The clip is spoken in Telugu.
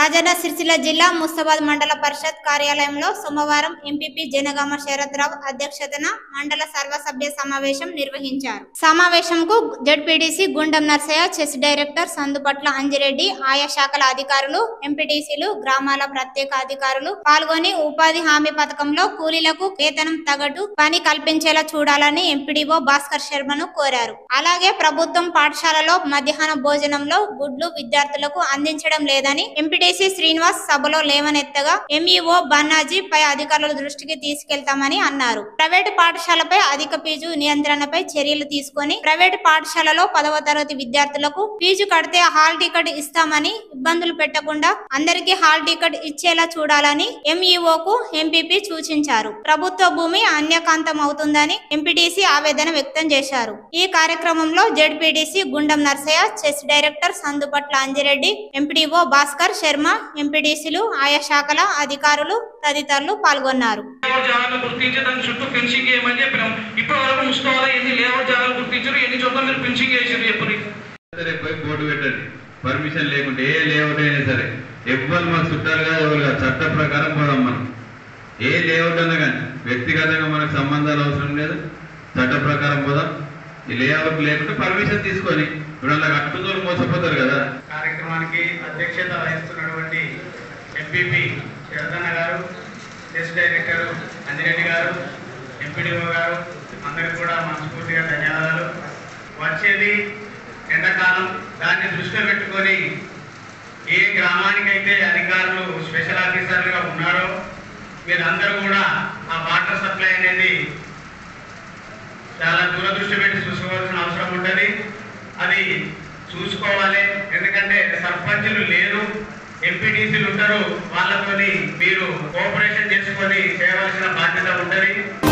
రాజన్న సిరిసిల్ల జిల్లా ముస్తాబాద్ మండల పరిషత్ కార్యాలయంలో సోమవారం ఎంపీపీ జనగామ శరత్రావు అధ్యక్షతన మండల సర్వసభ్య సమావేశం నిర్వహించారు సమావేశంకు జడ్పీటీసీ గుండం నర్సయ్య చెస్ డైరెక్టర్ సందుపట్ల అంజిరెడ్డి ఆయా శాఖల అధికారులు ఎంపీటీసీలు గ్రామాల ప్రత్యేక అధికారులు పాల్గొని ఉపాధి హామీ పథకంలో కూలీలకు వేతనం తగటు పని కల్పించేలా చూడాలని ఎంపీడీఓ భాస్కర్ శర్మను కోరారు అలాగే ప్రభుత్వం పాఠశాలలో మధ్యాహ్న భోజనంలో గుడ్లు విద్యార్థులకు అందించడం లేదని ఎంపీటీసీ శ్రీనివాస్ సభలో లేవనెత్తగా ఎంఈఓ బన్నాజీ పై అధికారుల దృష్టికి తీసుకెళ్తామని అన్నారు ప్రైవేటు పాఠశాలపై అధిక ఫీజు నియంత్రణపై చర్యలు తీసుకొని ప్రైవేటు పాఠశాలలో పదవ తరగతి విద్యార్థులకు ఫీజు కడితే హాల్ టికెట్ ఇస్తామని ఇబ్బందులు పెట్టకుండా అందరికీ హాల్ టికెట్ ఇచ్చేలా చూడాలని ఎంఈఓకు ఎంపీపీ సూచించారు ప్రభుత్వ భూమి అన్యకాంతం అవుతుందని ఎంపీటీసీ ఆవేదన వ్యక్తం చేశారు ఈ కార్యక్రమంలో జెడ్పీటీసీ గుండం నర్సయ్య చెస్ డైరెక్టర్ సందుపట్ల అంజిరెడ్డి ఎంపీడీఓ భాస్కర్ శర్మ ఎంపీటీసీలు ఆయా శాఖల అధికారులు తదితరులు పాల్గొన్నారు లేఅవుట్ జాగాలను గుర్తించి దాని చుట్టూ ఫెన్సింగ్ వేయమని చెప్పినాం ఇప్పటి వరకు ముసుకోవాలి ఎన్ని లేఅవుట్ జాగాలు గుర్తించారు ఎన్ని చోట్ల మీరు ఫెన్సింగ్ వేసారు చెప్పరు సరే పోయి బోర్డు పెట్టండి పర్మిషన్ లేకుంటే ఏ లేఅవుట్ అయినా సరే ఎవ్వరు మాకు చుట్టాలుగా ఎవరుగా చట్ట ప్రకారం పోదాం మనం ఏ లేఅవుట్ అన్నా కానీ వ్యక్తిగతంగా మనకు సంబంధాలు అవసరం లేదు చట్ట ప్రకారం పోదాం ఈ లేఅవుట్ లేకుంటే పర్మిషన్ తీసుకొని ఇప్పుడు అలా కట్టుకున్న మోసపోతారు కదా కార్యక్రమానికి అధ్యక్షత వహిస్తున్నటువంటి ఎంపీపీ శరదన్న గారు ఎస్ డైరెక్టర్ అంజిరెడ్డి గారు ఎంపీడీఓ గారు అందరికి కూడా మనస్ఫూర్తిగా ధన్యవాదాలు వచ్చేది ఎండాకాలం దాన్ని దృష్టిలో పెట్టుకొని ఏ గ్రామానికైతే అధికారులు స్పెషల్ ఆఫీసర్లుగా ఉన్నారో మీరందరూ కూడా ఆ వాటర్ సప్లై అనేది చాలా దూరదృష్టి పెట్టి చూసుకోవాల్సిన అవసరం ఉంటుంది అది చూసుకోవాలి ఎందుకంటే సర్పంచులు లేరు ఎంపీటీసీలు ఉంటారు వాళ్ళతోని మీరు కోఆపరేషన్ చేసుకొని చేయవలసిన బాధ్యత ఉంటుంది